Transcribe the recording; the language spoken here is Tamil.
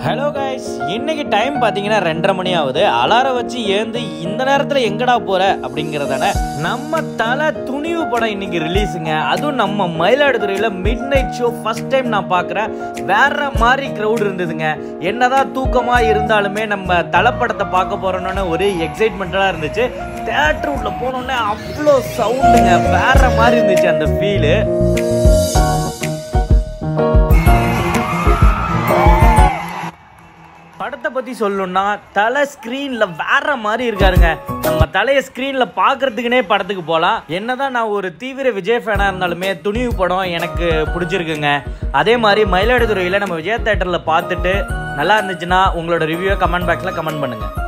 ஹலோ கைஸ் இன்னைக்கு டைம் பார்த்தீங்கன்னா ரெண்டரை மணி ஆகுது அலாரம் வச்சு ஏந்து இந்த நேரத்தில் எங்கடா போற அப்படிங்கிறதான நம்ம தலை துணிவு படம் இன்னைக்கு ரிலீஸுங்க அதுவும் நம்ம மயிலாடுதுறையில் midnight show first time நான் பார்க்குறேன் வேற மாதிரி க்ரௌட் இருந்ததுங்க என்னதான் தூக்கமாக இருந்தாலுமே நம்ம தலை படத்தை பார்க்க போறோம்னு ஒரு எக்ஸைட்மெண்ட்டாக இருந்துச்சு தேட்டர் உள்ள போனோடனே அவ்வளோ சவுண்டுங்க வேற மாதிரி இருந்துச்சு அந்த ஃபீலு படத்தை பத்தி சொல்லணும்னா தலை ஸ்க்ரீன்ல வேற மாதிரி இருக்காருங்க நம்ம தலையை ஸ்க்ரீன்ல பாக்குறதுக்குனே படத்துக்கு போகலாம் என்னதான் நான் ஒரு தீவிர விஜய் ஃபேனா இருந்தாலுமே துணிவு படம் எனக்கு பிடிச்சிருக்குங்க அதே மாதிரி மயிலாடுதுறையில் நம்ம விஜய் தேட்டரில் பார்த்துட்டு நல்லா இருந்துச்சுன்னா உங்களோட ரிவ்யூவை கமெண்ட் பாக்ஸில் கமெண்ட் பண்ணுங்க